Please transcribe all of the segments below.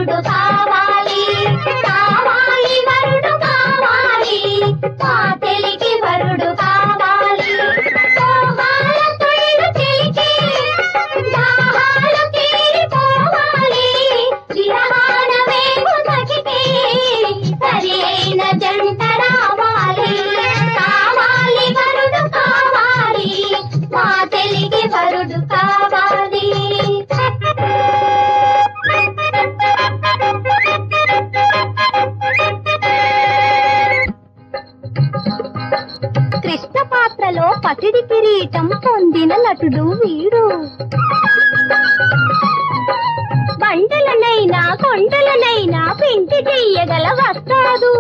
వరుడు కావాలి కావాలి వరుడు కావాలి మా తెలికి వరుడు కావాలి మోహాల తొళ్ళు తెలికి దాహాలు తీరిపోవాలి విరహాన వేగు సఖికి సరి అయిన జంట రావాలి కావాలి వరుడు కావాలి మా తెలికి వరుడు కావాలి కృష్ణ పాత్రలో పసిడి కిరీటం పొందిన నటుడు వీడు బండలనైనా కొండలనైనా పిండి చెయ్యగల వస్తాడు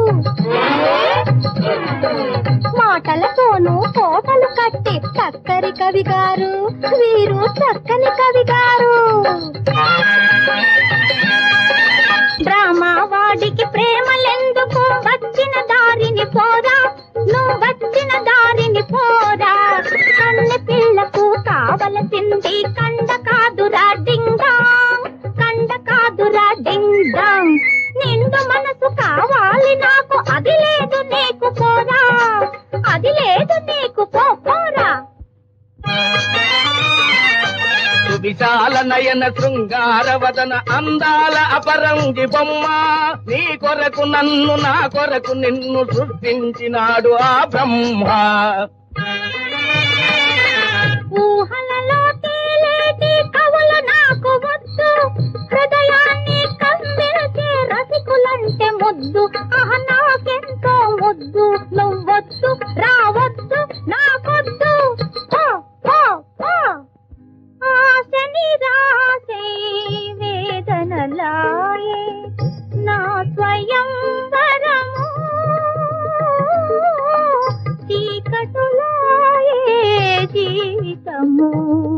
మాటలతోనూ కోటలు కట్టి చక్కరి కవి గారు వీరు చక్కని కవి గారు డ్రామా వాడికి ప్రేమలెందుకు వచ్చిన దారిని పోరా నువ్వు వచ్చిన దారిని పోరా కన్నె పిల్లకు కావలసింది కండ కాదురా డింగాంగ్ కండ కాదురా డింగాంగ్ నిండు మనసు కావాలి నాకు అది లేదు నీకు పోరా అది లేదు నీకు పో పోరా విశాల నయన శృంగార వదన అందాల అపరంగి బొమ్మ నీ కొరకు నన్ను నా కొరకు నిన్ను సృష్టించినాడు ఆ బ్రహ్మ ఊహలలో తేలేటి కవులు నాకు వద్దు హృదయాన్ని కమ్మిరచే రసికులంటే ముద్దు ఆహ నాకెంతో ముద్దు నువ్వొద్దు రావద్దు నాకొద్దు పో, పో, పో. ఆశని రాసే వేదనలాయే నా స్వయం వరము చీకటులాయే జీతము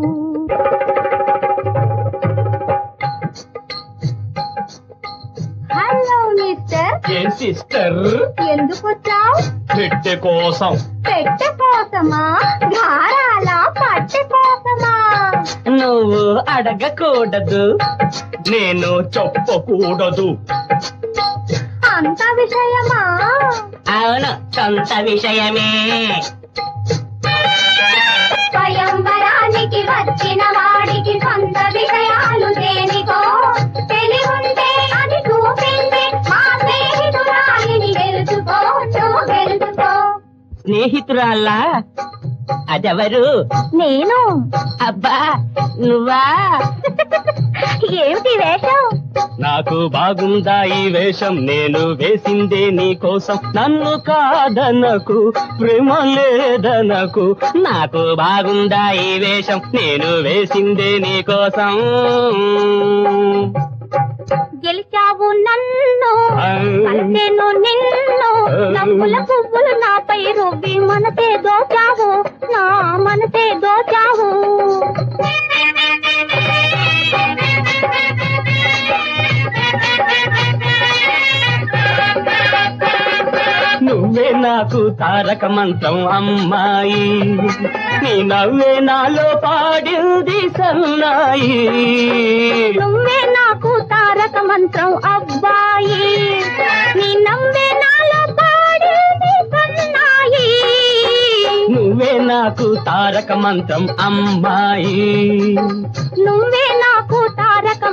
హలో మిస్టర్ ఏం సిస్టర్ ఎందుకు వచ్చావు పెట్టె కోసం పెట్టె కోసమా ధారాల పట్టె కోసమా నువ్వు అడగకూడదు నేను చెప్పకూడదు అంత విషయమా అవును సొంత విషయమే స్వయంవరానికి వచ్చిన వాడికి సొంత విషయాలు దేనికో తెలివుంటే అది చూపింది మా స్నేహితురాలిని గెలుచుకో నువ్వు గెలుచుకో స్నేహితురాల్లా అదెవరు నేను అబ్బా నువ్వా ఏమిటి వేషం నాకు బాగుందా ఈ వేషం నేను వేసిందే నీ కోసం నన్ను కాదనకు ప్రేమ లేదనకు నాకు బాగుందా ఈ వేషం నేను వేసిందే నీ కోసం గెలిచావు నన్ను కలిసేను నిన్ను నవ్వుల పువ్వులు నాపై రువ్వి మనసే దోచావు నా మనసే దోచావు నువ్వే నాకు తారక మంత్రం అమ్మాయి నీ నవ్వే నాలో పాడింది సన్నాయి నువ్వే నాకు తారక మంత్రం అబ్బాయి నీ నవ్వే నాలో పాడేది సన్నాయి నువ్వే నాకు తారక మంత్రం అమ్మాయి నువ్వే నాకు తారక